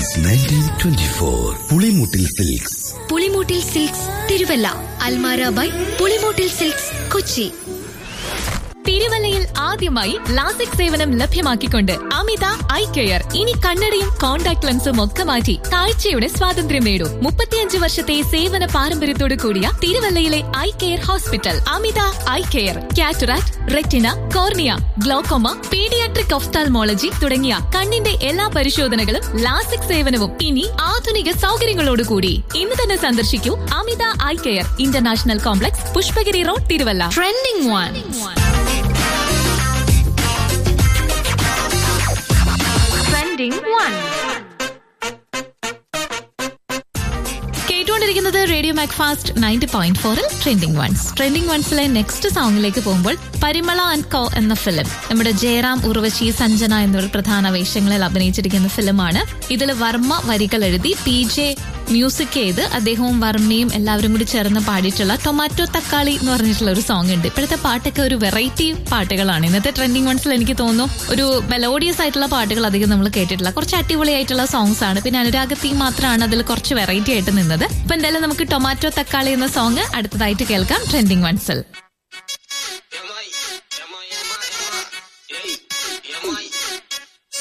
since nineteen twenty four Pulimoottil silks Pulimoottil silks Thiruvalla Almara by Pulimoottil silks Kochi തിരുവല്ലയിൽ ആദ്യമായി LASIK സേവനം ലഭ്യമാക്കിക്കൊണ്ട് അമിത ഐ കെയർ ഇനി കണ്ണടയും കോൺടാക്ട് ലെൻസും ഒക്കെ മാറ്റി കാഴ്ചയുടെ സ്വാതന്ത്ര്യം നേടൂ മുപ്പത്തിയഞ്ച് വർഷത്തെ സേവന പാരമ്പര്യത്തോട് കൂടിയ തിരുവല്ലയിലെ eye care hospital Amita eye care cataract retina cornea glaucoma paediatric ophthalmology തുടങ്ങിയ കണ്ണിന്റെ എല്ലാ പരിശോധനകളും ലാസിക് സേവനവും ഇനി ആധുനിക സൗകര്യങ്ങളോടുകൂടി ഇന്ന് തന്നെ സന്ദർശിക്കൂ Amita eye care international complex Pushpagiri road Thiruvalla trending one കേട്ടുകൊണ്ടിരിക്കുന്നത് റേഡിയോ മാക്ഫാസ്റ്റ് നയൻറ്റി പോയിന്റ് ഫോറിൽ ട്രെൻഡിംഗ് വൺസ് ട്രെൻഡിംഗ് വൺസിലെ നെക്സ്റ്റ് സോങ്ങിലേക്ക് പോകുമ്പോൾ പരിമള ആൻഡ് കോ എന്ന ഫിലിം നമ്മുടെ ജയറാം ഉർവശി സഞ്ജന എന്നിവർ പ്രധാന വേഷങ്ങളിൽ അഭിനയിച്ചിരിക്കുന്ന ഫിലിമാണ് ഇതിൽ വർമ്മ വരികൾ എഴുതി പി ജെ മ്യൂസിക് ചെയ്ത് അദ്ദേഹവും വർമ്മയും എല്ലാവരും കൂടി ചേർന്ന് പാടിയിട്ടുള്ള ടൊമാറ്റോ തക്കാളി എന്ന് പറഞ്ഞിട്ടുള്ള ഒരു സോങ് ഉണ്ട് ഇപ്പോഴത്തെ പാട്ടൊക്കെ ഒരു വെറൈറ്റി പാട്ടുകളാണ് ഇന്നത്തെ ട്രെൻഡിംഗ് വൺസിൽ എനിക്ക് തോന്നുന്നു ഒരു മെലോഡിയസ് ആയിട്ടുള്ള പാട്ടുകൾ അധികം നമ്മൾ കേട്ടിട്ടില്ല കുറച്ച് അടിപൊളിയായിട്ടുള്ള സോങ്സ് ആണ് പിന്നെ അനുരാഗത്തി മാത്രമാണ് അതിൽ കുറച്ച് വെറൈറ്റി ആയിട്ട് നിന്നത് അപ്പൊ എന്തായാലും നമുക്ക് ടൊമാറ്റോ തക്കാളി എന്ന സോങ് അടുത്തതായിട്ട് കേൾക്കാം ട്രെൻഡിംഗ് വൺസിൽ